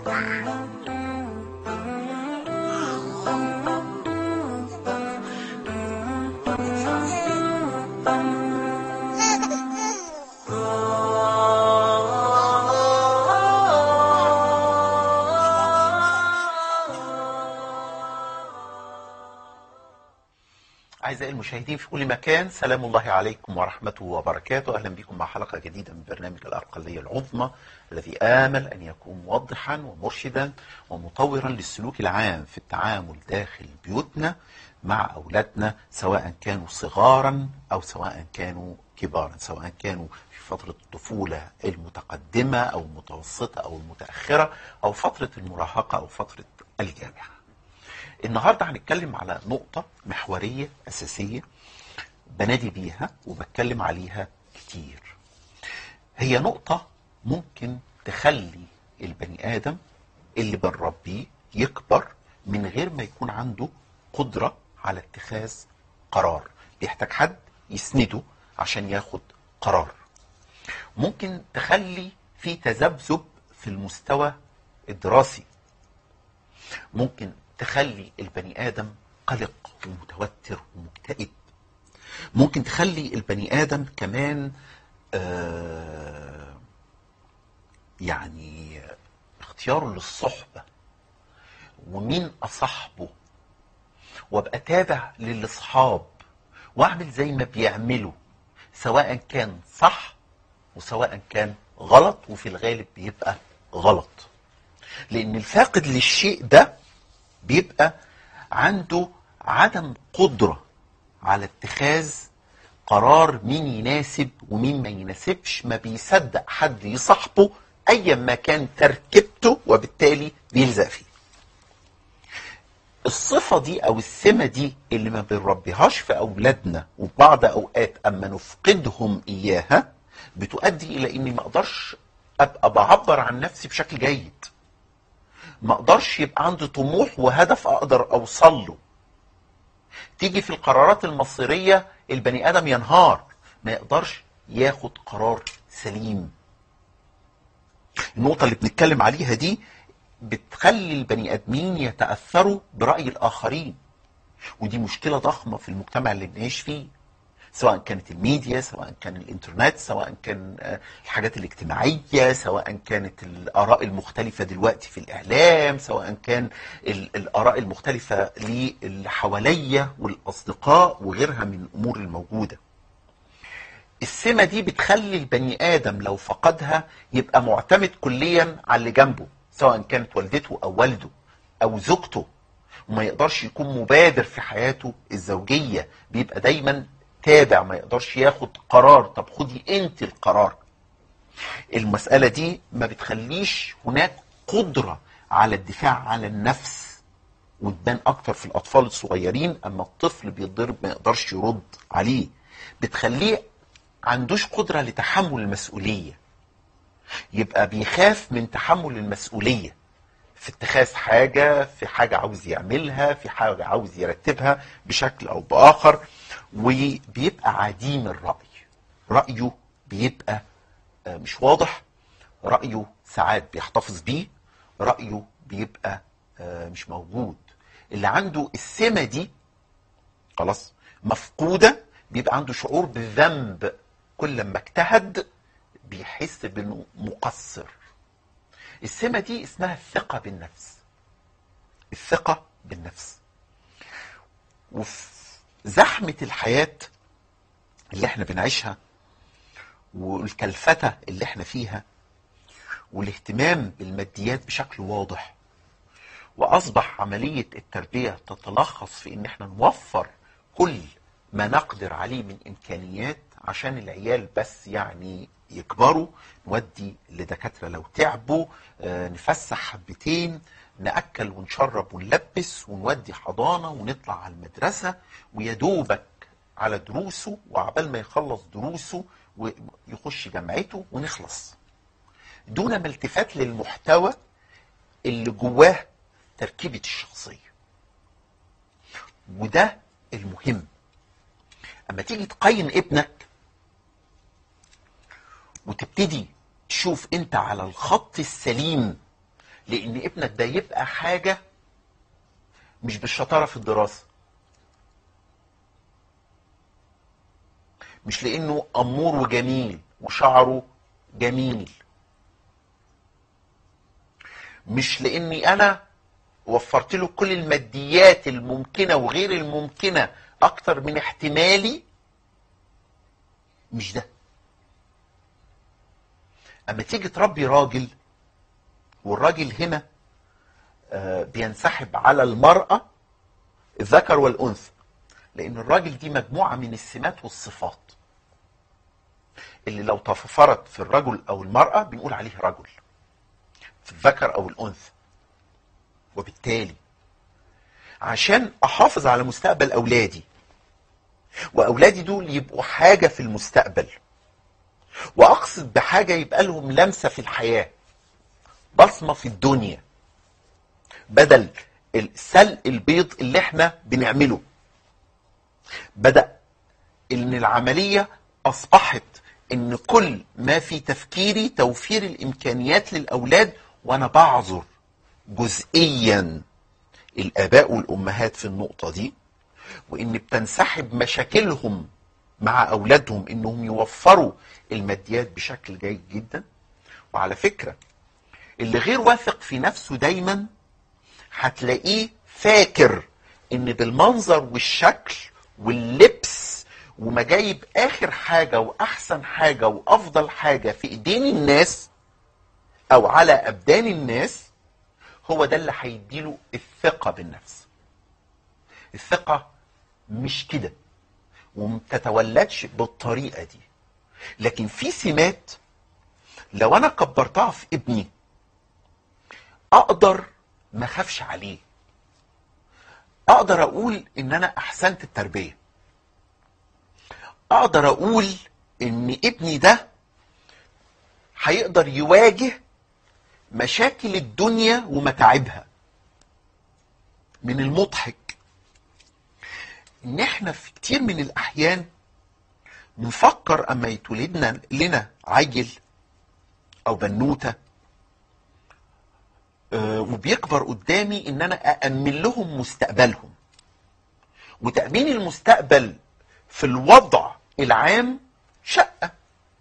أعزائي المشاهدين في كل مكان سلام الله عليكم ورحمته وبركاته أهلا بكم مع حلقة جديدة من برنامج الأقلية العظمى الذي آمل أن يكون موضحا ومرشدا ومطورا للسلوك العام في التعامل داخل بيوتنا مع أولادنا سواء كانوا صغارا أو سواء كانوا كبارا سواء كانوا في فترة الطفولة المتقدمة أو المتوسطة أو المتأخرة أو فترة المراهقة أو فترة الجامعة النهارده هنتكلم على نقطة محورية أساسية بنادي بيها وبتكلم عليها كتير. هي نقطة ممكن تخلي البني آدم اللي بنربيه يكبر من غير ما يكون عنده قدرة على اتخاذ قرار، بيحتاج حد يسنده عشان ياخد قرار. ممكن تخلي في تذبذب في المستوى الدراسي. ممكن تخلي البني ادم قلق ومتوتر ومكتئب ممكن تخلي البني ادم كمان آه يعني اختياره للصحبه ومين اصاحبه وابقى تابع للاصحاب واعمل زي ما بيعملوا سواء كان صح وسواء كان غلط وفي الغالب بيبقى غلط لان الفاقد للشيء ده بيبقى عنده عدم قدرة على اتخاذ قرار مين يناسب ومين ما يناسبش ما بيصدق حد يصاحبه ايا ما كان تركيبته وبالتالي بيلزق فيه الصفة دي او السمة دي اللي ما بنربيهاش في اولادنا وفي بعض اوقات اما نفقدهم اياها بتؤدي الى اني ما اقدرش ابقى بعبر عن نفسي بشكل جيد ما اقدرش يبقى عندي طموح وهدف اقدر اوصل له تيجي في القرارات المصيرية البني ادم ينهار ما يقدرش ياخد قرار سليم النقطة اللي بنتكلم عليها دي بتخلي البني ادمين يتأثروا برأي الاخرين ودي مشكلة ضخمة في المجتمع اللي بنعيش فيه سواء كانت الميديا سواء كان الانترنت سواء كان الحاجات الاجتماعية سواء كانت الآراء المختلفة دلوقتي في الإعلام سواء كان الآراء المختلفة اللي حواليا والأصدقاء وغيرها من الأمور الموجودة السمة دي بتخلي البني آدم لو فقدها يبقى معتمد كليا على اللي جنبه سواء كانت والدته أو والده أو زوجته وما يقدرش يكون مبادر في حياته الزوجية بيبقى دايما تابع ما يقدرش ياخد قرار طب خدي انت القرار المسألة دي ما بتخليش هناك قدرة على الدفاع عن النفس وتبان اكتر في الاطفال الصغيرين اما الطفل بيتضرب ما يقدرش يرد عليه بتخليه عندوش قدرة لتحمل المسؤولية يبقى بيخاف من تحمل المسؤولية في اتخاذ حاجة في حاجة عاوز يعملها في حاجة عاوز يرتبها بشكل او باخر وبيبقى عديم الرأي رأيه بيبقى مش واضح رأيه ساعات بيحتفظ بيه رأيه بيبقى مش موجود اللي عنده السمة دي خلاص مفقودة بيبقى عنده شعور بالذنب كل ما اجتهد بيحس بانه مقصر السمة دي اسمها الثقة بالنفس الثقة بالنفس وفي زحمة الحياة اللي احنا بنعيشها والكلفتة اللي احنا فيها والاهتمام بالماديات بشكل واضح واصبح عملية التربية تتلخص في ان احنا نوفر كل ما نقدر عليه من امكانيات عشان العيال بس يعني يكبروا نودي لدكاترة لو تعبوا آه نفسح حبتين نأكل ونشرب ونلبس ونودي حضانة ونطلع على المدرسة ويدوبك على دروسه وعبال ما يخلص دروسه ويخش جامعته ونخلص دون ما التفات للمحتوى اللي جواه تركيبة الشخصية وده المهم اما تيجي تقيم ابنك وتبتدي تشوف انت على الخط السليم لان ابنك ده يبقى حاجه مش بالشطاره في الدراسه مش لانه امور وجميل وشعره جميل مش لاني انا وفرت له كل الماديات الممكنه وغير الممكنه اكتر من احتمالي مش ده اما تيجي تربي راجل والراجل هنا آه، بينسحب على المرأة الذكر والأنثى لأن الراجل دي مجموعة من السمات والصفات اللي لو تفرت في الرجل أو المرأة بنقول عليه رجل في الذكر أو الأنثى وبالتالي عشان أحافظ على مستقبل أولادي وأولادي دول يبقوا حاجة في المستقبل وأقصد بحاجة يبقى لهم لمسة في الحياة بصمة في الدنيا بدل السلق البيض اللي احنا بنعمله بدأ ان العملية اصبحت ان كل ما في تفكيري توفير الامكانيات للاولاد وانا بعذر جزئيا الاباء والامهات في النقطة دي وان بتنسحب مشاكلهم مع اولادهم انهم يوفروا الماديات بشكل جيد جدا وعلى فكرة اللي غير واثق في نفسه دايما هتلاقيه فاكر ان بالمنظر والشكل واللبس وما جايب اخر حاجة واحسن حاجة وافضل حاجة في ايدين الناس او على ابدان الناس هو ده اللي هيديله الثقة بالنفس الثقة مش كده وما بتتولدش بالطريقة دي لكن في سمات لو انا كبرتها في ابني اقدر ما اخافش عليه اقدر اقول ان انا احسنت التربيه اقدر اقول ان ابني ده هيقدر يواجه مشاكل الدنيا ومتاعبها من المضحك ان احنا في كتير من الاحيان بنفكر اما يتولدنا لنا عيل او بنوته آه، وبيكبر قدامي ان انا أأمن لهم مستقبلهم وتأمين المستقبل في الوضع العام شقة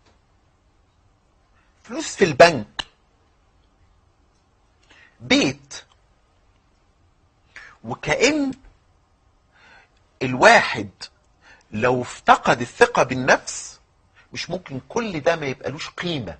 فلوس في البنك بيت وكأن الواحد لو افتقد الثقة بالنفس مش ممكن كل ده ما يبقالوش قيمة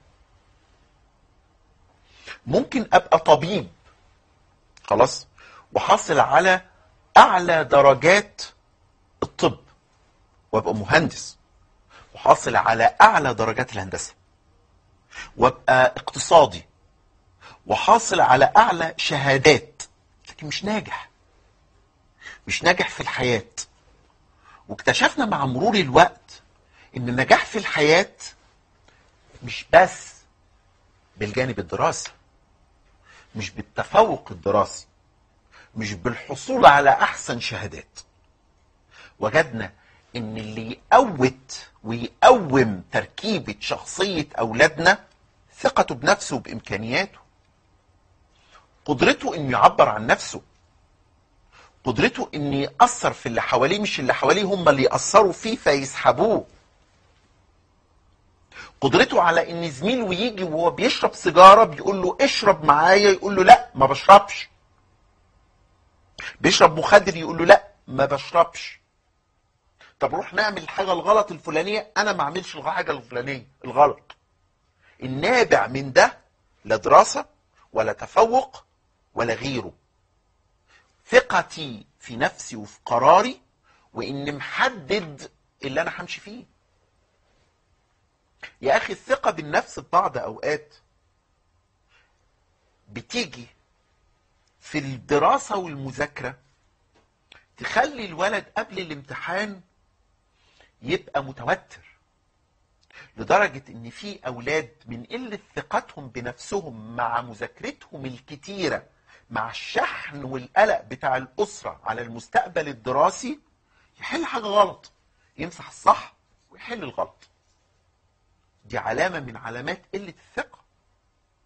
ممكن ابقى طبيب خلاص وحاصل على اعلى درجات الطب وابقى مهندس وحاصل على اعلى درجات الهندسه وابقى اقتصادي وحاصل على اعلى شهادات لكن مش ناجح مش ناجح في الحياه واكتشفنا مع مرور الوقت ان النجاح في الحياه مش بس بالجانب الدراسي مش بالتفوق الدراسي مش بالحصول على احسن شهادات وجدنا ان اللي يقوت ويقوم تركيبة شخصية اولادنا ثقته بنفسه وبامكانياته قدرته انه يعبر عن نفسه قدرته انه يأثر في اللي حواليه مش اللي حواليه هم اللي يأثروا فيه فيسحبوه قدرته على ان زميله يجي وهو بيشرب سيجاره بيقول له اشرب معايا يقول له لا ما بشربش بيشرب مخدر يقول له لا ما بشربش طب روح نعمل الحاجه الغلط الفلانيه انا ما اعملش الحاجه الفلانيه الغلط النابع من ده لا دراسه ولا تفوق ولا غيره ثقتي في نفسي وفي قراري وان محدد اللي انا همشي فيه يا اخي الثقة بالنفس في بعض اوقات بتيجي في الدراسة والمذاكرة تخلي الولد قبل الامتحان يبقى متوتر لدرجة ان في اولاد من قلة ثقتهم بنفسهم مع مذاكرتهم الكتيرة مع الشحن والقلق بتاع الاسرة على المستقبل الدراسي يحل حاجة غلط يمسح الصح ويحل الغلط دي علامة من علامات قلة الثقة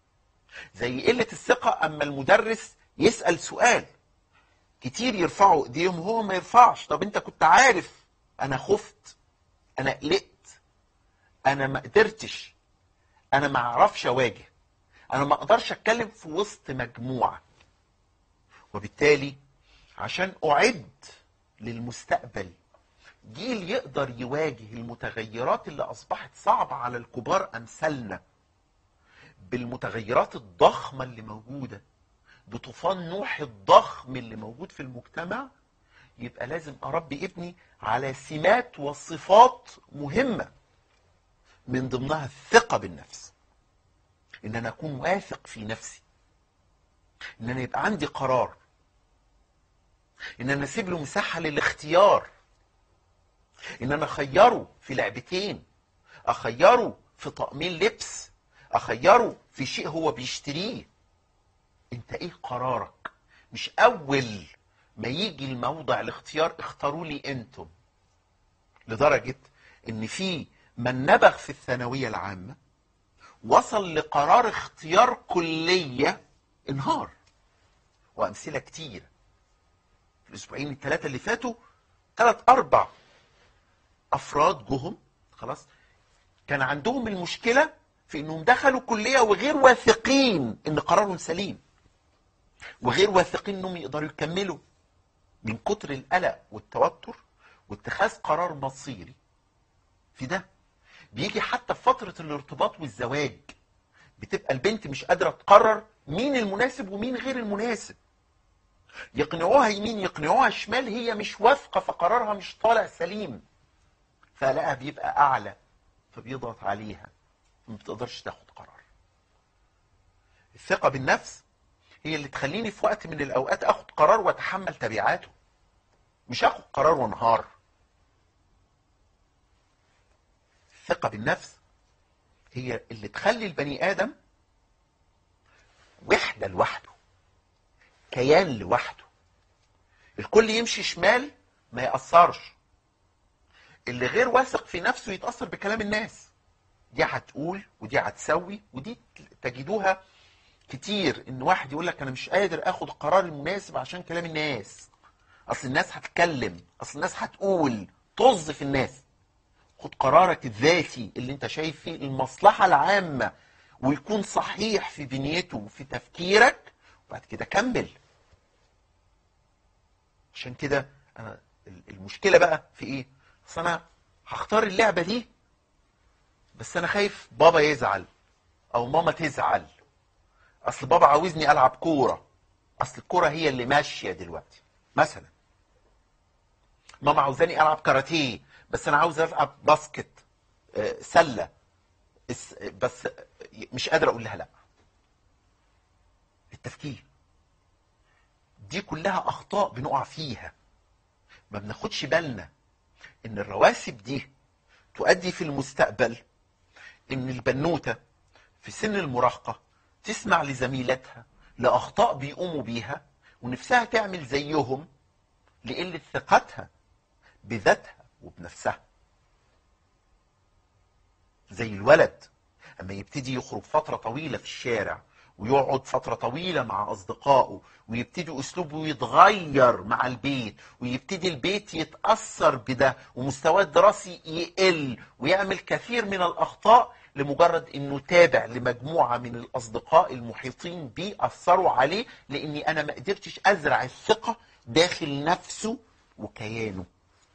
زي قلة الثقة أما المدرس يسأل سؤال كتير يرفعوا ايديهم هو ما يرفعش طب انت كنت عارف انا خفت انا قلقت انا ما قدرتش انا ما اعرفش اواجه انا ما اقدرش اتكلم في وسط مجموعة وبالتالي عشان اعد للمستقبل جيل يقدر يواجه المتغيرات اللي اصبحت صعبة على الكبار امثالنا بالمتغيرات الضخمة اللي موجودة بطوفان نوح الضخم اللي موجود في المجتمع يبقى لازم اربي ابني على سمات وصفات مهمة من ضمنها الثقة بالنفس ان انا اكون واثق في نفسي ان انا يبقى عندي قرار ان انا اسيب له مساحة للاختيار ان انا اخيره في لعبتين اخيره في طقمين لبس اخيره في شيء هو بيشتريه انت ايه قرارك مش اول ما يجي الموضع الاختيار اختاروا لي انتم لدرجة ان في من نبغ في الثانوية العامة وصل لقرار اختيار كلية انهار وامثلة كتير في الاسبوعين الثلاثة اللي فاتوا ثلاث اربع افراد جهم خلاص كان عندهم المشكلة في انهم دخلوا كلية وغير واثقين ان قرارهم سليم وغير واثقين انهم يقدروا يكملوا من كتر القلق والتوتر واتخاذ قرار مصيري في ده بيجي حتى في فترة الارتباط والزواج بتبقى البنت مش قادرة تقرر مين المناسب ومين غير المناسب يقنعوها يمين يقنعوها شمال هي مش واثقة فقرارها مش طالع سليم فقلقها بيبقى أعلى فبيضغط عليها ما بتقدرش تاخد قرار الثقة بالنفس هي اللي تخليني في وقت من الأوقات أخد قرار وأتحمل تبعاته مش أخد قرار وانهار الثقة بالنفس هي اللي تخلي البني آدم وحدة لوحده كيان لوحده الكل يمشي شمال ما يأثرش اللي غير واثق في نفسه يتأثر بكلام الناس دي هتقول ودي هتسوي ودي تجدوها كتير ان واحد يقول لك انا مش قادر اخد القرار المناسب عشان كلام الناس اصل الناس هتتكلم اصل الناس هتقول طز في الناس خد قرارك الذاتي اللي انت شايف فيه المصلحة العامة ويكون صحيح في بنيته وفي تفكيرك وبعد كده كمل عشان كده انا المشكلة بقى في ايه اصل انا هختار اللعبة دي بس انا خايف بابا يزعل او ماما تزعل اصل بابا عاوزني العب كورة اصل الكورة هي اللي ماشية دلوقتي مثلا ماما عاوزاني العب كاراتيه بس انا عاوز العب باسكت آه، سلة اس- بس مش قادر اقول لها لا التفكير دي كلها اخطاء بنقع فيها ما بناخدش بالنا ان الرواسب دي تؤدي في المستقبل ان البنوتة في سن المراهقة تسمع لزميلتها لأخطاء بيقوموا بيها ونفسها تعمل زيهم لقلة ثقتها بذاتها وبنفسها زي الولد اما يبتدي يخرج فترة طويلة في الشارع ويقعد فترة طويلة مع أصدقائه ويبتدي أسلوبه يتغير مع البيت ويبتدي البيت يتأثر بده ومستواه الدراسي يقل ويعمل كثير من الأخطاء لمجرد أنه تابع لمجموعة من الأصدقاء المحيطين بيه أثروا عليه لأني أنا ما قدرتش أزرع الثقة داخل نفسه وكيانه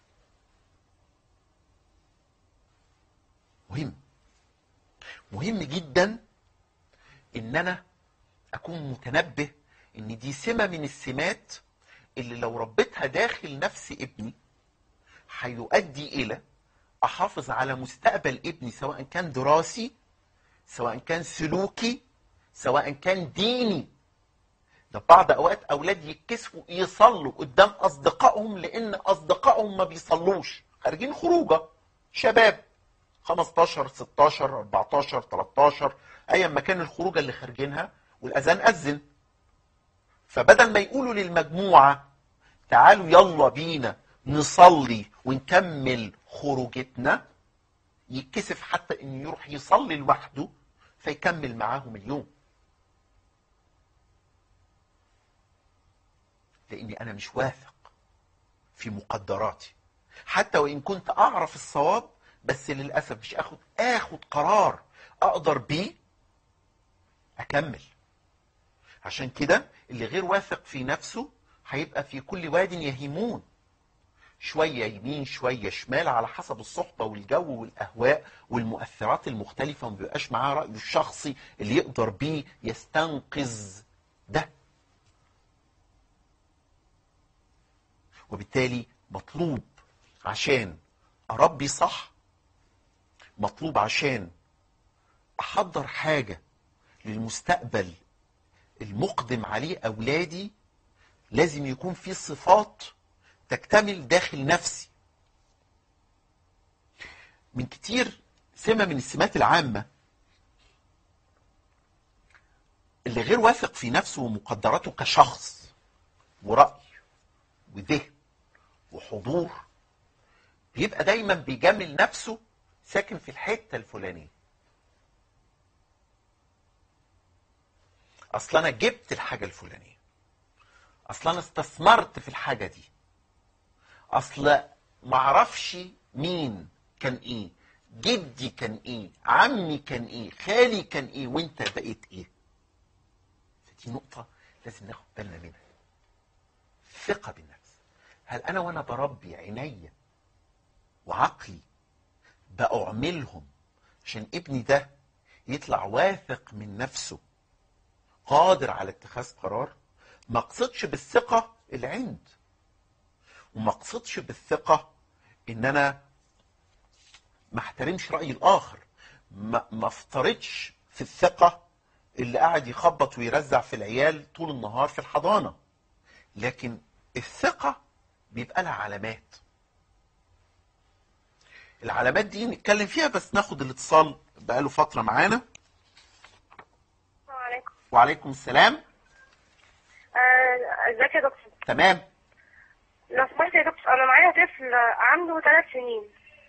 مهم مهم جدا ان انا اكون متنبه ان دي سمة من السمات اللي لو ربيتها داخل نفس ابني هيؤدي الى احافظ على مستقبل ابني سواء كان دراسي سواء كان سلوكي سواء كان ديني ده بعض اوقات اولاد يتكسفوا يصلوا قدام اصدقائهم لان اصدقائهم ما بيصلوش خارجين خروجه شباب 15 16 14 13 ايا ما كان الخروجه اللي خارجينها والاذان اذن فبدل ما يقولوا للمجموعه تعالوا يلا بينا نصلي ونكمل خروجتنا يتكسف حتى انه يروح يصلي لوحده فيكمل معاهم اليوم لاني انا مش واثق في مقدراتي حتى وان كنت اعرف الصواب بس للاسف مش اخد اخد قرار اقدر بيه اكمل عشان كده اللي غير واثق في نفسه هيبقى في كل واد يهيمون شوية يمين شوية شمال على حسب الصحبة والجو والأهواء والمؤثرات المختلفة وما بيبقاش معاه رأيه الشخصي اللي يقدر بيه يستنقذ ده وبالتالي مطلوب عشان أربي صح مطلوب عشان أحضر حاجة للمستقبل المقدم عليه أولادي لازم يكون في صفات تكتمل داخل نفسي من كتير سمة من السمات العامة اللي غير واثق في نفسه ومقدراته كشخص ورأي وذهن وحضور بيبقى دايما بيجامل نفسه ساكن في الحتة الفلانية اصل انا جبت الحاجة الفلانية اصل انا استثمرت في الحاجة دي اصل معرفش مين كان ايه جدي كان ايه عمي كان ايه خالي كان ايه وانت بقيت ايه فدي نقطة لازم ناخد بالنا منها ثقة بالنفس هل انا وانا بربي عينيا وعقلي بأعملهم عشان ابني ده يطلع واثق من نفسه قادر على اتخاذ قرار ما اقصدش بالثقة العند وما اقصدش بالثقة ان انا ما احترمش رأي الاخر ما, ما افترضش في الثقة اللي قاعد يخبط ويرزع في العيال طول النهار في الحضانة لكن الثقة بيبقى لها علامات العلامات دي نتكلم فيها بس ناخد الاتصال بقاله فترة معانا السلام عليكم وعليكم السلام آه، ازيك يا دكتور تمام لو سمحت يا دكتور انا معايا طفل عنده ثلاث سنين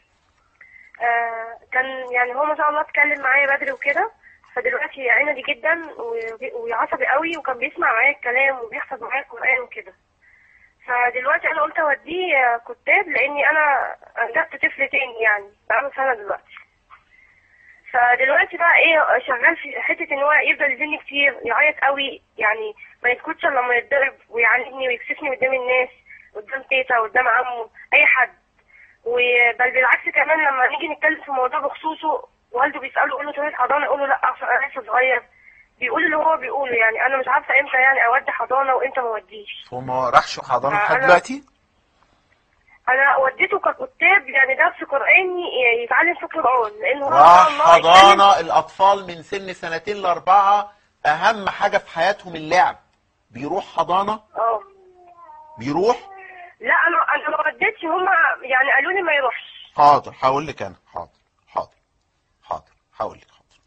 آه، كان يعني هو ما شاء الله اتكلم معايا بدري وكده فدلوقتي عندي جدا و- وعصبي قوي وكان بيسمع معايا الكلام وبيحفظ معايا القرآن وكده فدلوقتي انا قلت اوديه آه، كتاب لاني انا انجبت طفل تاني يعني بقاله سنة دلوقتي فدلوقتي بقى ايه شغال في حته ان هو يفضل يزني كتير يعيط قوي يعني ما يسكتش الا لما يتضرب ويعاندني ويكسفني قدام الناس قدام تيتا قدام عمه اي حد وبل بالعكس كمان لما نيجي نتكلم في موضوع بخصوصه والده بيساله يقول له تروح الحضانه يقول له لا عشان انا لسه صغير بيقول اللي هو بيقوله يعني انا مش عارفه امتى يعني اودي حضانه وامتى ما اوديش هو ما راحش حضانة آه، لحد أنا- دلوقتي انا وديته ككتاب يعني درس قراني يتعلم في القران لان هو ما راح شاء الله يتكلم- حضانة الأطفال من سن سنتين لأربعة أهم حاجة في حياتهم اللعب بيروح حضانة اه بيروح لا انا انا ما ردتش هما يعني قالوا لي ما يروحش حاضر هقول لك أنا حاضر حاضر حاضر هقول لك حاضر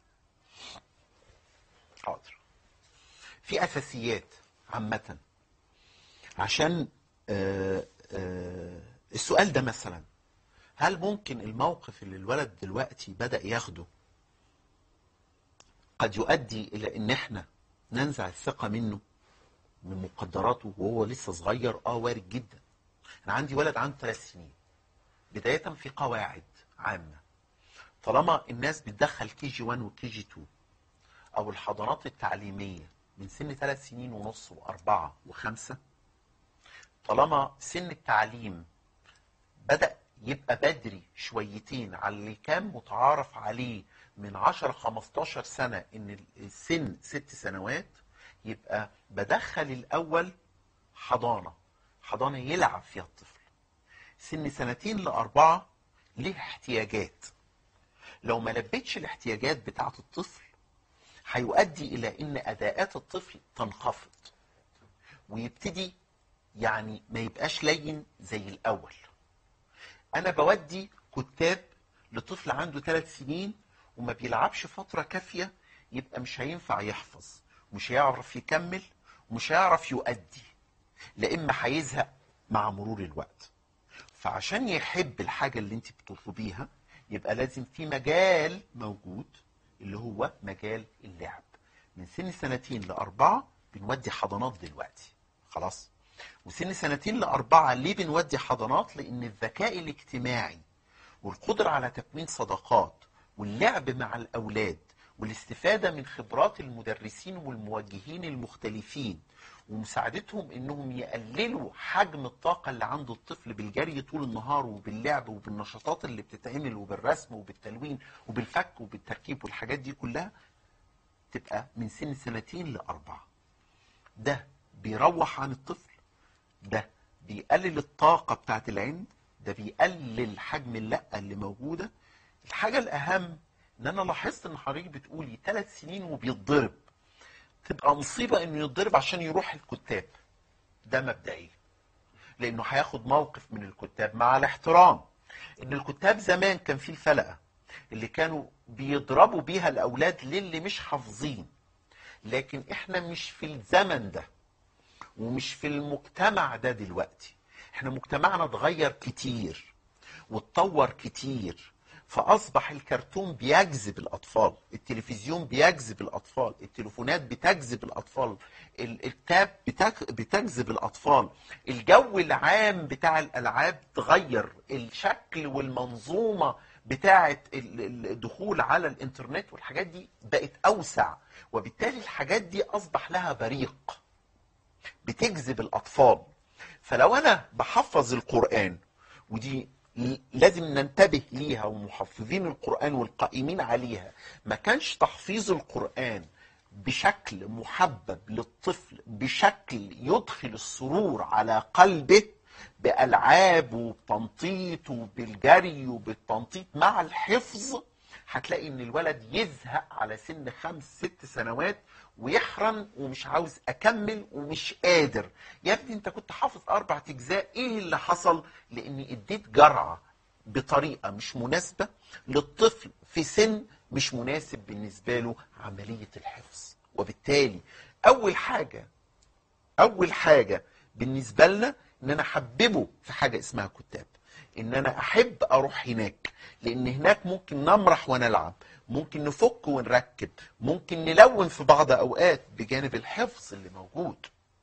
حاضر في أساسيات عامة عشان آه آه السؤال ده مثلا هل ممكن الموقف اللي الولد دلوقتي بدأ ياخده قد يؤدي إلى إن إحنا ننزع الثقة منه من مقدراته وهو لسه صغير اه وارد جدا انا عندي ولد عنده ثلاث سنين بداية في قواعد عامة طالما الناس بتدخل كي جي 1 وكي جي 2 او الحضانات التعليمية من سن ثلاث سنين ونص واربعة وخمسة طالما سن التعليم بدأ يبقى بدري شويتين على اللي كان متعارف عليه من 10 15 سنة ان السن ست سنوات يبقى بدخل الاول حضانة حضانة يلعب فيها الطفل سن سنتين لأربعة ليه احتياجات لو ما لبتش الاحتياجات بتاعة الطفل هيؤدي إلى إن أداءات الطفل تنخفض ويبتدي يعني ما يبقاش لين زي الأول أنا بودي كتاب لطفل عنده ثلاث سنين وما بيلعبش فترة كافية يبقى مش هينفع يحفظ مش هيعرف يكمل ومش هيعرف يؤدي لا إما هيزهق مع مرور الوقت فعشان يحب الحاجة اللي انت بتطلبيها يبقى لازم في مجال موجود اللي هو مجال اللعب من سن سنتين لأربعة بنودي حضانات دلوقتي خلاص وسن سنتين لأربعة ليه بنودي حضانات لأن الذكاء الاجتماعي والقدرة على تكوين صداقات واللعب مع الأولاد والاستفادة من خبرات المدرسين والموجهين المختلفين ومساعدتهم انهم يقللوا حجم الطاقة اللي عند الطفل بالجري طول النهار وباللعب وبالنشاطات اللي بتتعمل وبالرسم وبالتلوين وبالفك وبالتركيب والحاجات دي كلها تبقى من سن سنتين لأربعة ده بيروح عن الطفل ده بيقلل الطاقة بتاعت العند ده بيقلل حجم اللقة اللي موجودة الحاجة الأهم إن أنا لاحظت إن حضرتك بتقولي ثلاث سنين وبيتضرب تبقى مصيبة إنه يتضرب عشان يروح الكتاب ده مبدئيا لأنه هياخد موقف من الكتاب مع الاحترام إن الكتاب زمان كان في الفلقة اللي كانوا بيضربوا بيها الأولاد للي مش حافظين لكن إحنا مش في الزمن ده ومش في المجتمع ده دلوقتي احنا مجتمعنا اتغير كتير واتطور كتير فاصبح الكرتون بيجذب الاطفال التلفزيون بيجذب الاطفال التليفونات بتجذب الاطفال ال- التاب بتك- بتجذب الاطفال الجو العام بتاع الالعاب اتغير الشكل والمنظومه بتاعه ال- ال- الدخول على الانترنت والحاجات دي بقت اوسع وبالتالي الحاجات دي اصبح لها بريق بتجذب الاطفال فلو انا بحفظ القران ودي ل- لازم ننتبه ليها ومحفظين القران والقائمين عليها ما كانش تحفيظ القران بشكل محبب للطفل بشكل يدخل السرور على قلبه بألعاب وبتنطيط وبالجري وبالتنطيط مع الحفظ هتلاقي ان الولد يزهق على سن خمس ست سنوات ويحرن ومش عاوز اكمل ومش قادر يا ابني انت كنت حافظ اربع اجزاء ايه اللي حصل لاني اديت جرعه بطريقه مش مناسبه للطفل في سن مش مناسب بالنسبه له عمليه الحفظ وبالتالي اول حاجه اول حاجه بالنسبه لنا ان انا احببه في حاجه اسمها كتاب ان انا احب اروح هناك لان هناك ممكن نمرح ونلعب ممكن نفك ونركب ممكن نلون في بعض اوقات بجانب الحفظ اللي موجود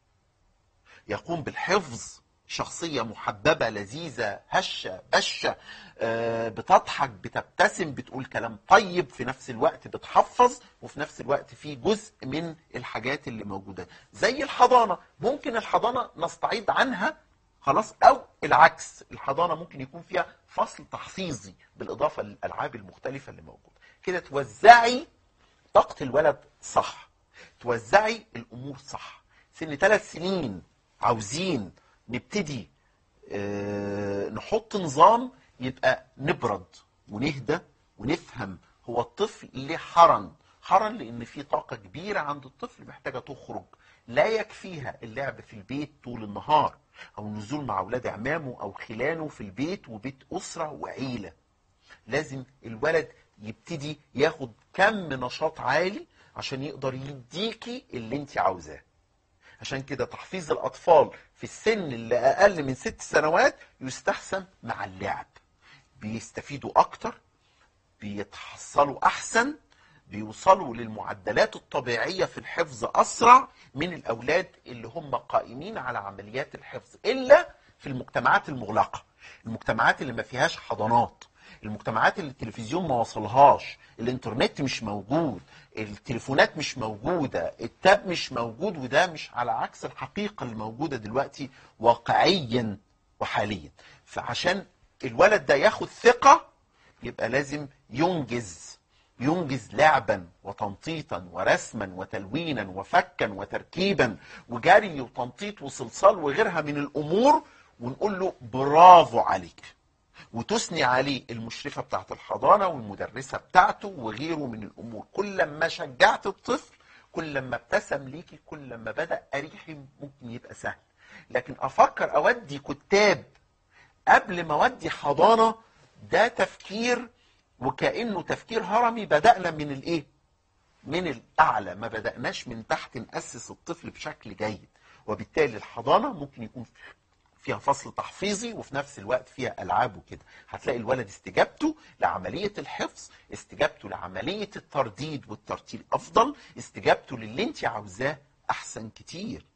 يقوم بالحفظ شخصية محببة لذيذة هشة بشة آه، بتضحك بتبتسم بتقول كلام طيب في نفس الوقت بتحفظ وفي نفس الوقت في جزء من الحاجات اللي موجودة زي الحضانة ممكن الحضانة نستعيد عنها خلاص او العكس الحضانة ممكن يكون فيها فصل تحفيظي بالاضافة للالعاب المختلفة اللي موجودة كده توزعي طاقة الولد صح توزعي الامور صح سن ثلاث سنين عاوزين نبتدي آه، نحط نظام يبقى نبرد ونهدى ونفهم هو الطفل ليه حرن حرن لان في طاقه كبيره عند الطفل محتاجه تخرج لا يكفيها اللعب في البيت طول النهار او النزول مع اولاد عمامه او خلانه في البيت وبيت اسره وعيله لازم الولد يبتدي ياخد كم نشاط عالي عشان يقدر يديكي اللي انت عاوزاه عشان كده تحفيظ الأطفال في السن اللي أقل من ست سنوات يستحسن مع اللعب بيستفيدوا أكتر بيتحصلوا أحسن بيوصلوا للمعدلات الطبيعية في الحفظ أسرع من الأولاد اللي هم قائمين على عمليات الحفظ إلا في المجتمعات المغلقة المجتمعات اللي ما فيهاش حضانات المجتمعات اللي التلفزيون ما وصلهاش الانترنت مش موجود التليفونات مش موجودة التاب مش موجود وده مش على عكس الحقيقة اللي موجودة دلوقتي واقعيا وحاليا فعشان الولد ده ياخد ثقة يبقى لازم ينجز ينجز لعبا وتنطيطا ورسما وتلوينا وفكا وتركيبا وجري وتنطيط وصلصال وغيرها من الامور ونقول له برافو عليك وتثني عليه المشرفة بتاعت الحضانة والمدرسة بتاعته وغيره من الأمور كل ما شجعت الطفل كل ما ابتسم ليكي كل ما بدأ أريحي ممكن يبقى سهل لكن أفكر أودي كتاب قبل ما أودي حضانة ده تفكير وكأنه تفكير هرمي بدأنا من الإيه؟ من الأعلى ما بدأناش من تحت نأسس الطفل بشكل جيد وبالتالي الحضانة ممكن يكون فيها فصل تحفيظي وفي نفس الوقت فيها العاب وكده هتلاقي الولد استجابته لعمليه الحفظ استجابته لعمليه الترديد والترتيل افضل استجابته للي انت عاوزاه احسن كتير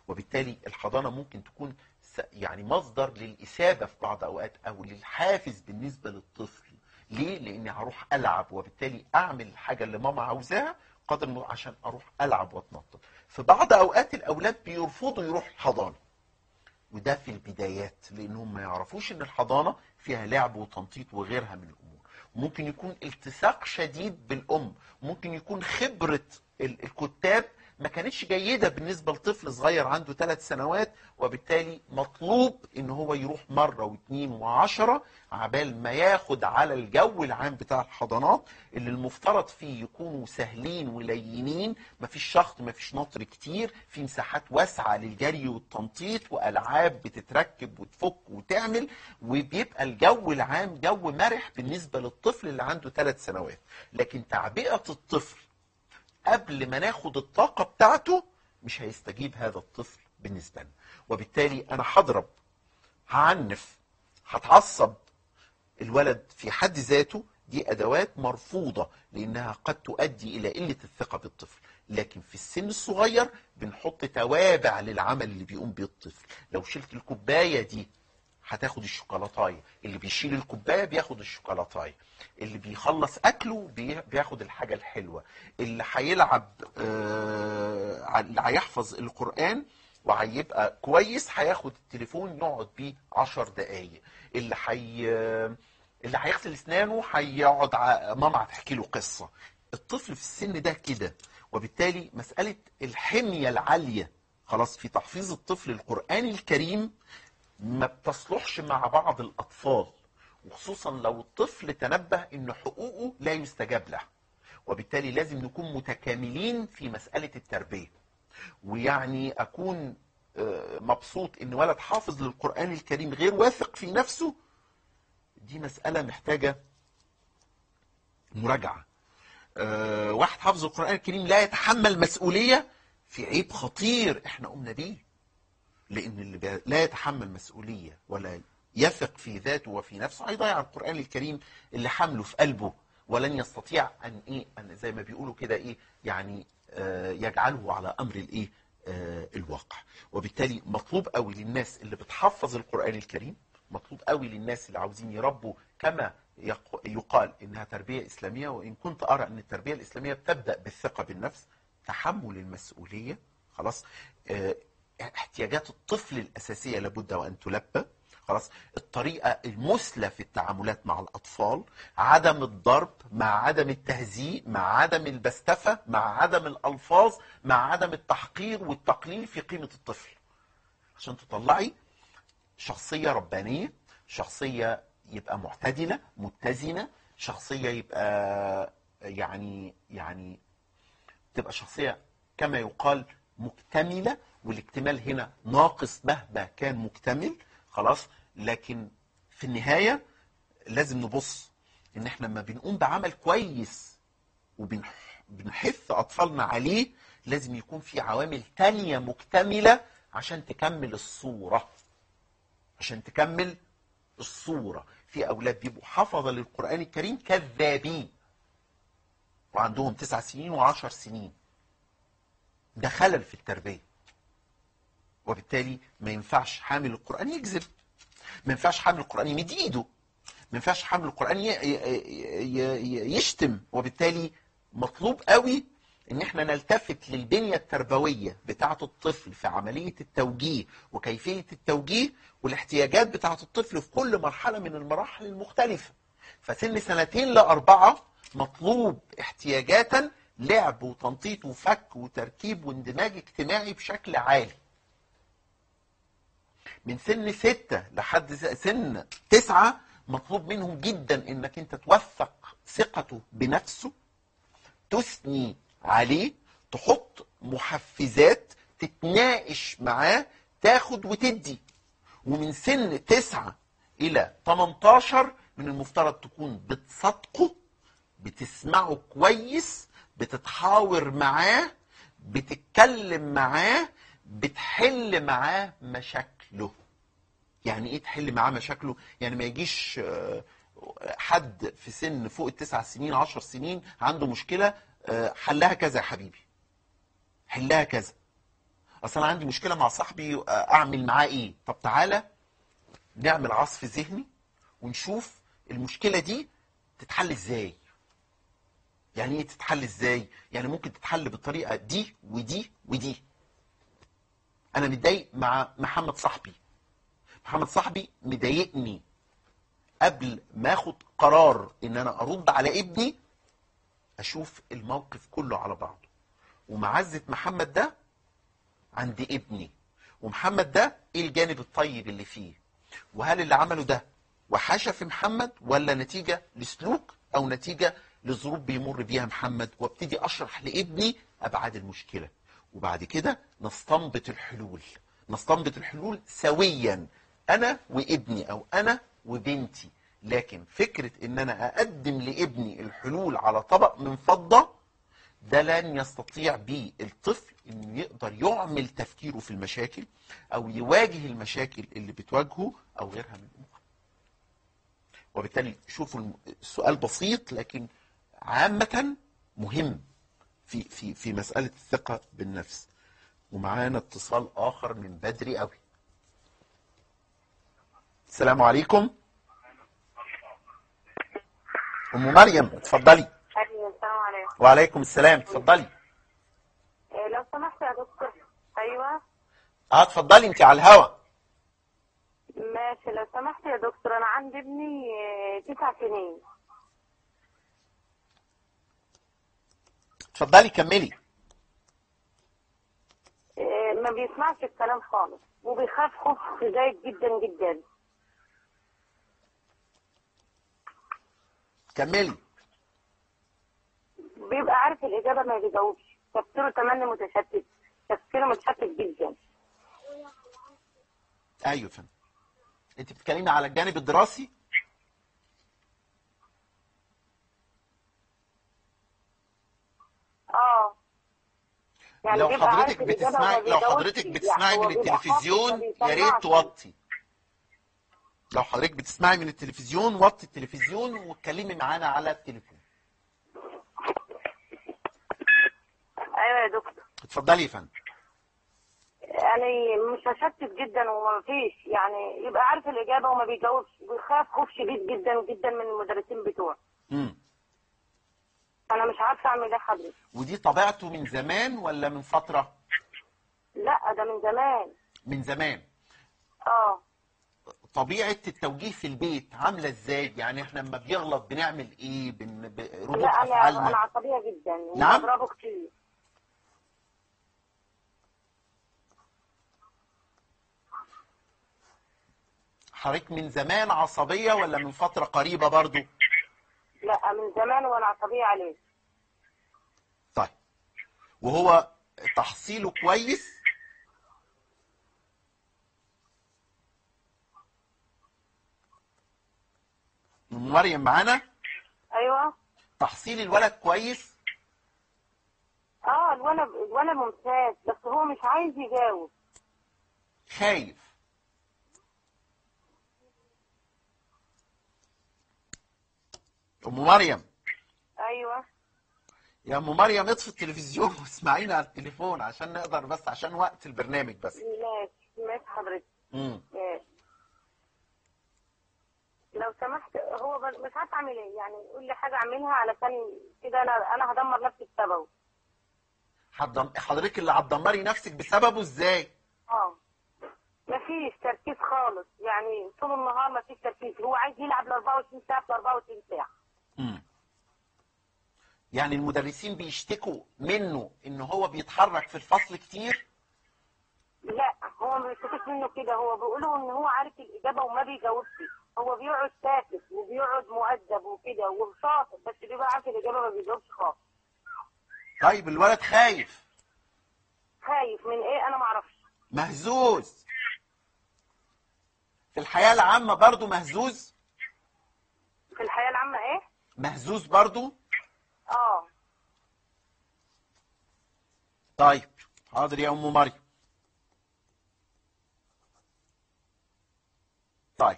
وبالتالي الحضانه ممكن تكون س- يعني مصدر للاثابه في بعض اوقات او للحافز بالنسبه للطفل ليه؟ لاني هروح العب وبالتالي اعمل الحاجه اللي ماما عاوزاها قدر المستطاع عشان اروح العب واتنطط. في بعض اوقات الاولاد بيرفضوا يروحوا الحضانه. وده في البدايات لانهم ما يعرفوش ان الحضانه فيها لعب وتنطيط وغيرها من الامور. ممكن يكون التصاق شديد بالام، ممكن يكون خبره ال- الكتاب ما كانتش جيده بالنسبه لطفل صغير عنده ثلاث سنوات وبالتالي مطلوب ان هو يروح مره واثنين وعشره عبال ما ياخد على الجو العام بتاع الحضانات اللي المفترض فيه يكونوا سهلين ولينين مفيش شخط مفيش نطر كتير في مساحات واسعه للجري والتنطيط والعاب بتتركب وتفك وتعمل وبيبقى الجو العام جو مرح بالنسبه للطفل اللي عنده ثلاث سنوات لكن تعبئه الطفل قبل ما ناخد الطاقة بتاعته مش هيستجيب هذا الطفل بالنسبة لنا وبالتالي أنا هضرب هعنف هتعصب الولد في حد ذاته دي أدوات مرفوضة لأنها قد تؤدي إلى قلة الثقة بالطفل لكن في السن الصغير بنحط توابع للعمل اللي بيقوم بيه الطفل لو شلت الكوباية دي هتاخد الشوكولاتايه اللي بيشيل الكوبايه بياخد الشوكولاتايه اللي بيخلص اكله بي- بياخد الحاجه الحلوه اللي هيلعب آه، اللي هيحفظ القران وهيبقى كويس هياخد التليفون يقعد بيه عشر دقايق اللي حي اللي هيغسل اسنانه هيقعد ع- ماما هتحكي له قصه الطفل في السن ده كده وبالتالي مساله الحميه العاليه خلاص في تحفيظ الطفل القران الكريم ما بتصلحش مع بعض الأطفال وخصوصا لو الطفل تنبه ان حقوقه لا يستجاب له وبالتالي لازم نكون متكاملين في مسألة التربية ويعني أكون آه، مبسوط ان ولد حافظ للقرآن الكريم غير واثق في نفسه دي مسألة محتاجة مراجعة آه، واحد حافظ القرآن الكريم لا يتحمل مسؤولية في عيب خطير احنا قمنا بيه لان اللي بي- لا يتحمل مسؤوليه ولا يثق في ذاته وفي نفسه هيضيع القران الكريم اللي حمله في قلبه ولن يستطيع ان ايه ان زي ما بيقولوا كده ايه يعني آه يجعله على امر الايه آه الواقع وبالتالي مطلوب قوي للناس اللي بتحفظ القران الكريم مطلوب قوي للناس اللي عاوزين يربوا كما يق- يقال انها تربيه اسلاميه وان كنت ارى ان التربيه الاسلاميه بتبدا بالثقه بالنفس تحمل المسؤوليه خلاص آه، احتياجات الطفل الاساسيه لابد وان تلبى خلاص الطريقه المثلى في التعاملات مع الاطفال عدم الضرب مع عدم التهزيء مع عدم البستفه مع عدم الالفاظ مع عدم التحقير والتقليل في قيمه الطفل عشان تطلعي شخصيه ربانيه شخصيه يبقى معتدله متزنه شخصيه يبقى يعني يعني تبقى شخصيه كما يقال مكتمله والاكتمال هنا ناقص مهما كان مكتمل خلاص لكن في النهايه لازم نبص ان احنا لما بنقوم بعمل كويس وبنحث اطفالنا عليه لازم يكون في عوامل تانية مكتمله عشان تكمل الصوره عشان تكمل الصوره في اولاد بيبقوا حفظه للقران الكريم كذابين وعندهم تسع سنين وعشر سنين ده خلل في التربيه وبالتالي ما ينفعش حامل القران يكذب ما ينفعش حامل القران يمد ايده ما ينفعش حامل القران ي- ي- ي- يشتم وبالتالي مطلوب قوي ان احنا نلتفت للبنيه التربويه بتاعه الطفل في عمليه التوجيه وكيفيه التوجيه والاحتياجات بتاعه الطفل في كل مرحله من المراحل المختلفه فسن سنتين لاربعه مطلوب احتياجاتا لعب وتنطيط وفك وتركيب واندماج اجتماعي بشكل عالي من سن ستة لحد س- سن تسعة مطلوب منهم جدا انك انت توثق ثقته بنفسه تثني عليه تحط محفزات تتناقش معاه تاخد وتدي ومن سن تسعة إلى 18 من المفترض تكون بتصدقه بتسمعه كويس بتتحاور معاه بتتكلم معاه بتحل معاه مشاكله يعني ايه تحل معاه مشاكله يعني ما يجيش آه، حد في سن فوق التسع سنين عشر سنين عنده مشكلة آه، حلها كذا يا حبيبي حلها كذا اصل انا عندي مشكله مع صاحبي آه، اعمل معاه ايه طب تعالى نعمل عصف ذهني ونشوف المشكله دي تتحل ازاي يعني ايه تتحل ازاي يعني ممكن تتحل بالطريقه دي ودي ودي انا متضايق مع محمد صاحبي محمد صاحبي مضايقني قبل ما اخد قرار ان انا ارد على ابني اشوف الموقف كله على بعضه ومعزة محمد ده عند ابني ومحمد ده ايه الجانب الطيب اللي فيه وهل اللي عمله ده وحاشة في محمد ولا نتيجة لسلوك او نتيجة لظروف بيمر بيها محمد وابتدي اشرح لابني ابعاد المشكلة وبعد كده نستنبط الحلول نستنبط الحلول سويا انا وابني او انا وبنتي لكن فكرة ان انا اقدم لابني الحلول على طبق من فضة ده لن يستطيع بيه الطفل انه يقدر يعمل تفكيره في المشاكل او يواجه المشاكل اللي بتواجهه او غيرها من الامور وبالتالي شوفوا الم- السؤال بسيط لكن عامة مهم في في في مسألة الثقة بالنفس ومعانا اتصال آخر من بدري قوي السلام عليكم أم مريم اتفضلي ايوه السلام عليكم وعليكم السلام اتفضلي إيه، لو سمحت يا دكتور ايوه اه اتفضلي انت على الهوا ماشي لو سمحت يا دكتور انا عندي ابني آه، تسع سنين اتفضلي كملي آه، ما بيسمعش الكلام خالص وبيخاف خوف زايد جدا جدا كملي بيبقى عارف الإجابة ما بيجاوبش تفكيره تمني متشتت تفكيره متشتت جدا ايوه يا فندم انت بتتكلمي على الجانب الدراسي اه لو بيبقى عارف حضرتك الإجابة بتسمعي وما لو بيجاوبش. حضرتك يعني بتسمعي هو من بيبقى حافظ التلفزيون ما يا ريت بيسمعش. توطي لو حضرتك بتسمعي من التلفزيون وطي التلفزيون واتكلمي معانا على التليفون ايوه يا دكتور اتفضلي يا فندم يعني متشتت جدا وما فيش يعني يبقى عارف الإجابة وما بيجاوبش بيخاف خوف شديد جدا جدا من المدرسين بتوعه امم أنا مش عارفة أعمل إيه حضرتك ودي طبيعته من زمان ولا من فترة لا ده من زمان من زمان اه طبيعة التوجيه في البيت عاملة ازاي يعني احنا لما بيغلط بنعمل ايه بن... ب... ردود لا أنا أنا افعالنا عصبية جدا نعم؟ وبضربه كتير حضرتك من زمان عصبية ولا من فترة قريبة برضو لا من زمان وأنا عصبية عليه طيب وهو تحصيله كويس أم مريم معانا أيوه تحصيل الولد كويس اه الولد الولد ممتاز بس هو مش عايز يجاوب خايف ام مريم أيوه يا ام مريم اطفي التلفزيون واسمعينا على التليفون عشان نقدر بس عشان وقت البرنامج بس ماشي ماشي حضرتك امم ماشي لو سمحت هو بس- مش عارفه اعمل ايه يعني قول لي حاجه اعملها علشان كده انا انا هدمر نفسي بسببه حضم- حضرتك اللي هتدمري نفسك بسببه ازاي اه مفيش تركيز خالص يعني طول النهار مفيش تركيز هو عايز يلعب ل 24 ساعه في 24 ساعه امم يعني المدرسين بيشتكوا منه ان هو بيتحرك في الفصل كتير لا هو ما بيشوفش منه كده هو بيقولوا ان هو عارف الاجابه وما بيجاوبش هو بيقعد ساكت وبيقعد مؤدب وكده وشاطر بس بيبقى عارف الاجابه ما بيجاوبش خالص طيب الولد خايف خايف من ايه انا ما اعرفش مهزوز في الحياة العامة برضو مهزوز في الحياه العامه ايه مهزوز برضو اه طيب حاضر يا ام مريم طيب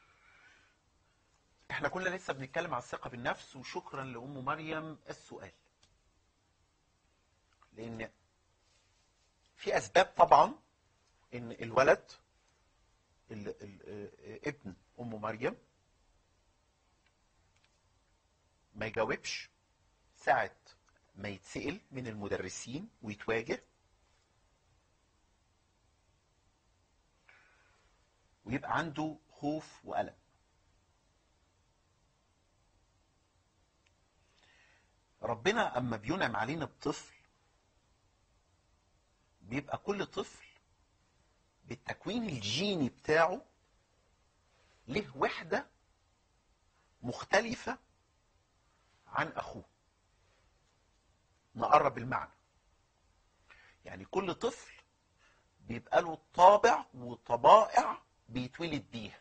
احنا كنا لسه بنتكلم على الثقة بالنفس وشكرا لأم مريم السؤال لأن في اسباب طبعا ان الولد ال ال آه، ابن ام مريم ما يجاوبش ساعة ما يتسأل من المدرسين ويتواجه ويبقى عنده خوف وقلق ربنا اما بينعم علينا بطفل بيبقى كل طفل بالتكوين الجيني بتاعه له وحدة مختلفة عن أخوه نقرب المعنى يعني كل طفل بيبقى له طابع وطبائع بيتولد بيها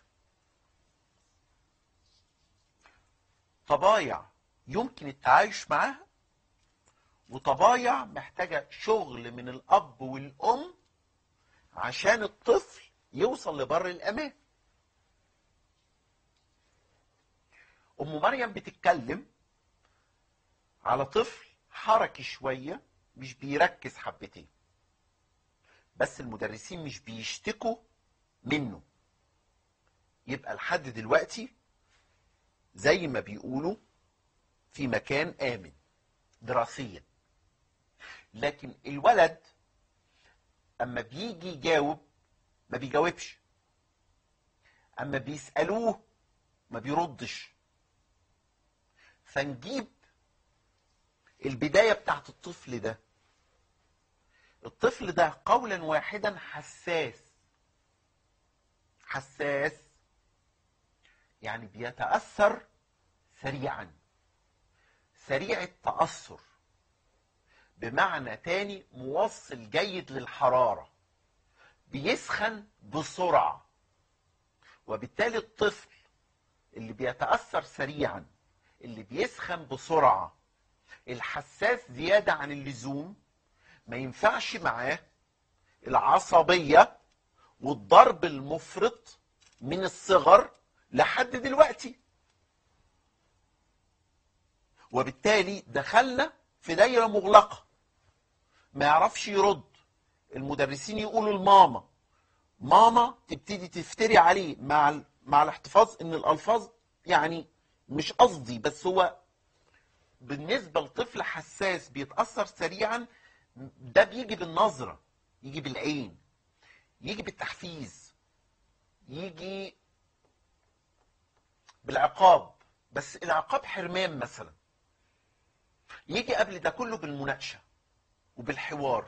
طبايع يمكن التعايش معاها وطبايع محتاجة شغل من الأب والأم عشان الطفل يوصل لبر الأمان أم مريم بتتكلم على طفل حركي شوية مش بيركز حبتين بس المدرسين مش بيشتكوا منه يبقى لحد دلوقتي زي ما بيقولوا في مكان آمن دراسيا لكن الولد اما بيجي يجاوب ما بيجاوبش اما بيسألوه ما بيردش فنجيب البداية بتاعت الطفل ده الطفل ده قولا واحدا حساس حساس يعني بيتأثر سريعا سريع التأثر بمعنى تاني موصل جيد للحرارة بيسخن بسرعة وبالتالي الطفل اللي بيتأثر سريعا اللي بيسخن بسرعة الحساس زيادة عن اللزوم ما ينفعش معاه العصبية والضرب المفرط من الصغر لحد دلوقتي وبالتالي دخلنا في دايرة مغلقة ما يعرفش يرد المدرسين يقولوا لماما ماما تبتدي تفتري عليه مع ال- مع الاحتفاظ ان الالفاظ يعني مش قصدي بس هو بالنسبه لطفل حساس بيتاثر سريعا ده بيجي بالنظره يجي بالعين يجي بالتحفيز يجي بالعقاب بس العقاب حرمان مثلا يجي قبل ده كله بالمناقشه وبالحوار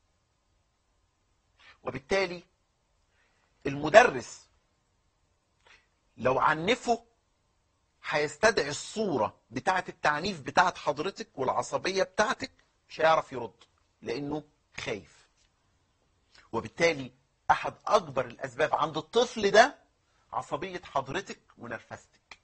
وبالتالي المدرس لو عنفه هيستدعي الصورة بتاعة التعنيف بتاعة حضرتك والعصبية بتاعتك مش هيعرف يرد لأنه خايف وبالتالي أحد أكبر الأسباب عند الطفل ده عصبية حضرتك ونرفزتك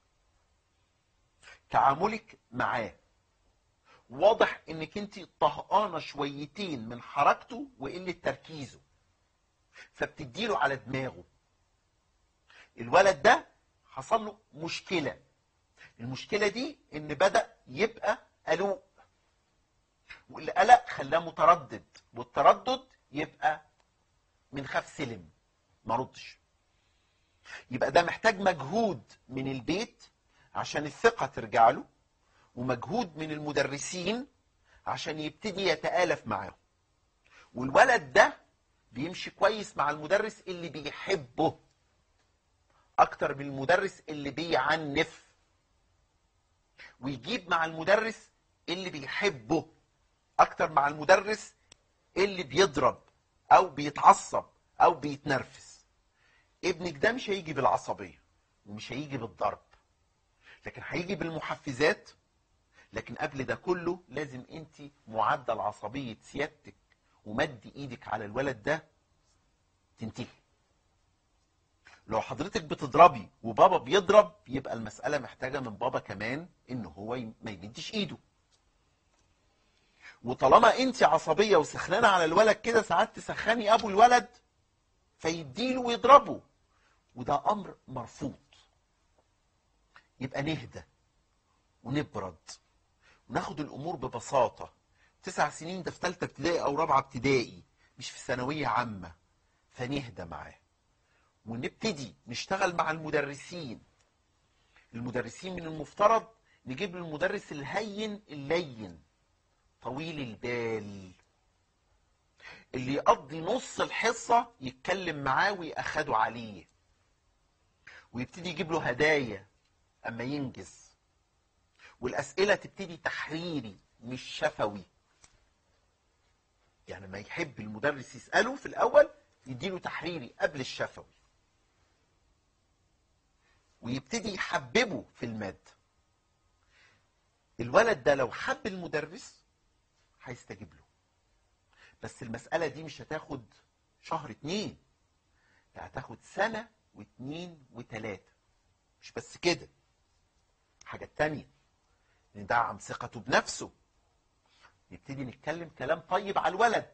تعاملك معاه واضح انك انت طهقانه شويتين من حركته وقله تركيزه فبتديله على دماغه الولد ده حصل له مشكله المشكله دي ان بدا يبقى قلق والقلق خلاه متردد والتردد يبقى من خاف سلم ما ردش يبقى ده محتاج مجهود من البيت عشان الثقه ترجع له ومجهود من المدرسين عشان يبتدي يتآلف معاهم والولد ده بيمشي كويس مع المدرس اللي بيحبه اكتر من المدرس اللي بيعنف ويجيب مع المدرس اللي بيحبه اكتر مع المدرس اللي بيضرب او بيتعصب او بيتنرفز ابنك ده مش هيجي بالعصبية ومش هيجي بالضرب لكن هيجي بالمحفزات لكن قبل ده كله لازم انت معدل عصبية سيادتك ومد ايدك على الولد ده تنتهي لو حضرتك بتضربي وبابا بيضرب يبقى المسألة محتاجة من بابا كمان ان هو ي- ما يمدش ايده وطالما انت عصبية وسخنانة على الولد كده ساعات تسخني ابو الولد فيديله ويضربه وده امر مرفوض يبقى نهدى ونبرد وناخد الامور ببساطه تسع سنين ده في ثالثه ابتدائي او رابعه ابتدائي مش في ثانوية عامة فنهدى معاه ونبتدي نشتغل مع المدرسين المدرسين من المفترض نجيب له المدرس الهين اللين طويل البال اللي يقضي نص الحصة يتكلم معاه ويأخده عليه ويبتدي يجيب له هدايا أما ينجز والأسئلة تبتدي تحريري مش شفوي يعني ما يحب المدرس يسأله في الأول يديله تحريري قبل الشفوي ويبتدي يحببه في المادة الولد ده لو حب المدرس هيستجيب له بس المسألة دي مش هتاخد شهر اتنين ده هتاخد سنة واتنين وتلاتة مش بس كده حاجة تانية ندعم ثقته بنفسه نبتدي نتكلم كلام طيب على الولد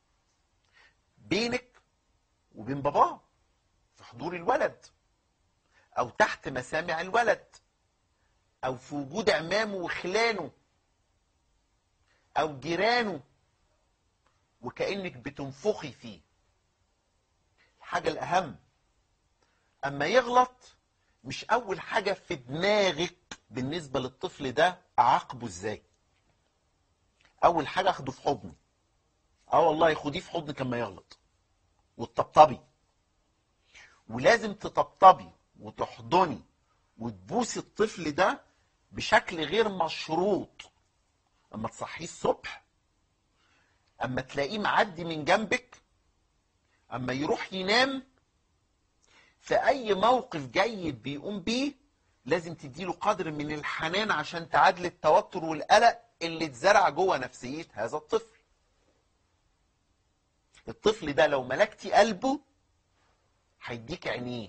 بينك وبين باباه في حضور الولد او تحت مسامع الولد او في وجود عمامه وخلانه او جيرانه وكأنك بتنفخي فيه الحاجة الأهم أما يغلط مش أول حاجة في دماغك بالنسبة للطفل ده أعاقبه إزاي أول حاجة أخده في حضني أه والله خديه في حضنك لما يغلط وتطبطبي ولازم تطبطبي وتحضني وتبوسي الطفل ده بشكل غير مشروط اما تصحيه الصبح اما تلاقيه معدي من جنبك اما يروح ينام في اي موقف جيد بيقوم بيه لازم تديله قدر من الحنان عشان تعادل التوتر والقلق اللي اتزرع جوه نفسية هذا الطفل الطفل ده لو ملكتي قلبه هيديك عينيه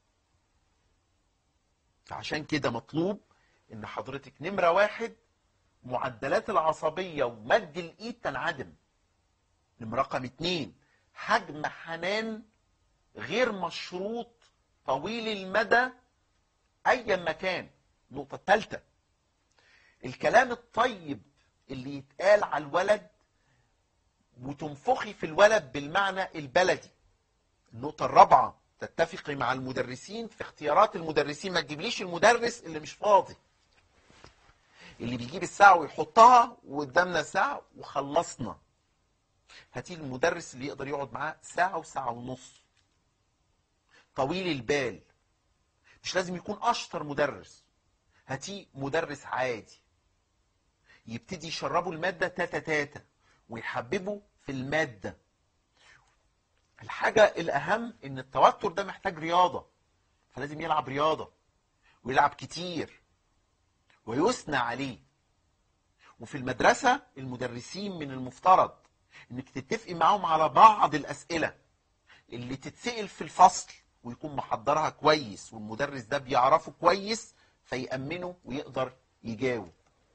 فعشان كده مطلوب ان حضرتك نمرة واحد معدلات العصبية ومد الايد تنعدم نمرة رقم اتنين حجم حنان غير مشروط طويل المدى ايا ما كان النقطة الثالثة الكلام الطيب اللي يتقال على الولد وتنفخي في الولد بالمعنى البلدي النقطة الرابعة تتفقي مع المدرسين في اختيارات المدرسين ما تجيبليش المدرس اللي مش فاضي اللي بيجيب الساعة ويحطها وقدامنا ساعة وخلصنا هاتي المدرس اللي يقدر يقعد معاه ساعة وساعة ونص طويل البال مش لازم يكون أشطر مدرس هاتيه مدرس عادي يبتدي يشربوا المادة تاتا تاتا ويحببوا في المادة الحاجة الأهم إن التوتر ده محتاج رياضة فلازم يلعب رياضة ويلعب كتير ويثنى عليه وفي المدرسة المدرسين من المفترض إنك تتفقي معاهم على بعض الأسئلة اللي تتسأل في الفصل ويكون محضرها كويس والمدرس ده بيعرفه كويس فيأمنه ويقدر يجاوب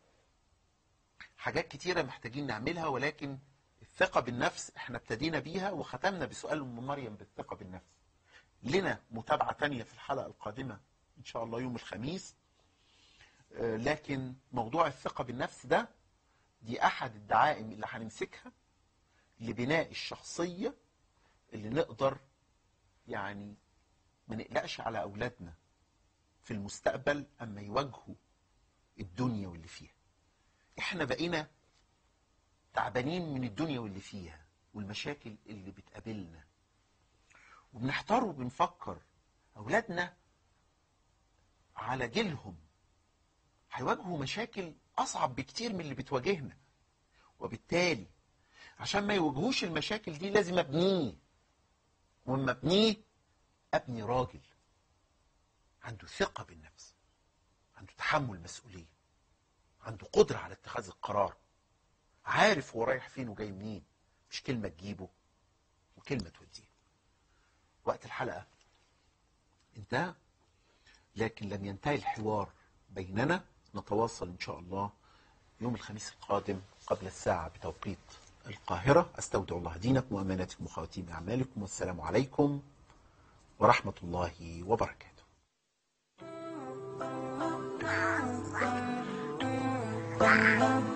حاجات كتيرة محتاجين نعملها ولكن الثقة بالنفس احنا ابتدينا بيها وختمنا بسؤال ام مريم بالثقة بالنفس لنا متابعة تانية في الحلقة القادمة ان شاء الله يوم الخميس آه، لكن موضوع الثقة بالنفس ده دي احد الدعائم اللي هنمسكها لبناء الشخصية اللي نقدر يعني ما نقلقش على اولادنا في المستقبل اما يواجهوا الدنيا واللي فيها احنا بقينا تعبانين من الدنيا واللي فيها والمشاكل اللي بتقابلنا وبنحتار وبنفكر اولادنا على جيلهم هيواجهوا مشاكل اصعب بكتير من اللي بتواجهنا وبالتالي عشان ما يواجهوش المشاكل دي لازم ابنيه واما ابنيه ابني راجل عنده ثقة بالنفس عنده تحمل مسؤولية عنده قدرة على اتخاذ القرار عارف هو رايح فين وجاي منين مش كلمة تجيبه وكلمة توديه وقت الحلقة انتهى لكن لم ينتهي الحوار بيننا نتواصل ان شاء الله يوم الخميس القادم قبل الساعة بتوقيت القاهرة استودع الله دينكم واماناتكم وخواتيم اعمالكم والسلام عليكم ورحمة الله وبركاته Wow.